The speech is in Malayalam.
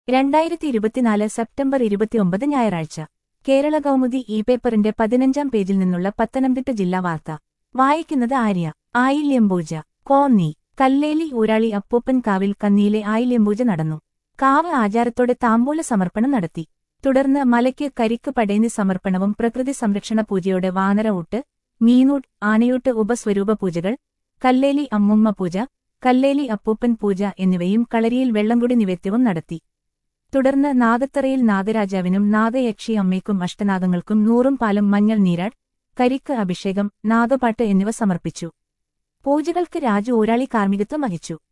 രണ്ടായിരത്തി ഇരുപത്തിനാല് സെപ്റ്റംബർ ഇരുപത്തിയൊമ്പത് ഞായറാഴ്ച കേരള കൗമുദി ഇ പേപ്പറിന്റെ പതിനഞ്ചാം പേജിൽ നിന്നുള്ള പത്തനംതിട്ട ജില്ലാ വാർത്ത വായിക്കുന്നത് ആര്യ ആയില്യംബൂജ കോന്നി കല്ലേലി ഊരാളി അപ്പൂപ്പൻ കാവിൽ കന്നിയിലെ ആയില്യംബൂജ നടന്നു കാവ് ആചാരത്തോടെ താമ്പൂല സമർപ്പണം നടത്തി തുടർന്ന് മലയ്ക്ക് കരിക്ക് പടേന്നി സമർപ്പണവും പ്രകൃതി സംരക്ഷണ പൂജയോടെ വാനര ഊട്ട് മീനൂട്ട് ആനയൂട്ട് ഉപസ്വരൂപ പൂജകൾ കല്ലേലി അമ്മുമ്മ പൂജ കല്ലേലി അപ്പൂപ്പൻ പൂജ എന്നിവയും കളരിയിൽ വെള്ളംകുടി നിവേദ്യവും നടത്തി തുടർന്ന് നാഗത്തറയിൽ നാഗരാജാവിനും നാഗയക്ഷി അമ്മയ്ക്കും അഷ്ടനാഗങ്ങൾക്കും നൂറും പാലും മഞ്ഞൾ നീരാട് കരിക്ക് അഭിഷേകം നാഗപാട്ട് എന്നിവ സമർപ്പിച്ചു പൂജകൾക്ക് രാജു ഊരാളി കാർമ്മികത്വം വഹിച്ചു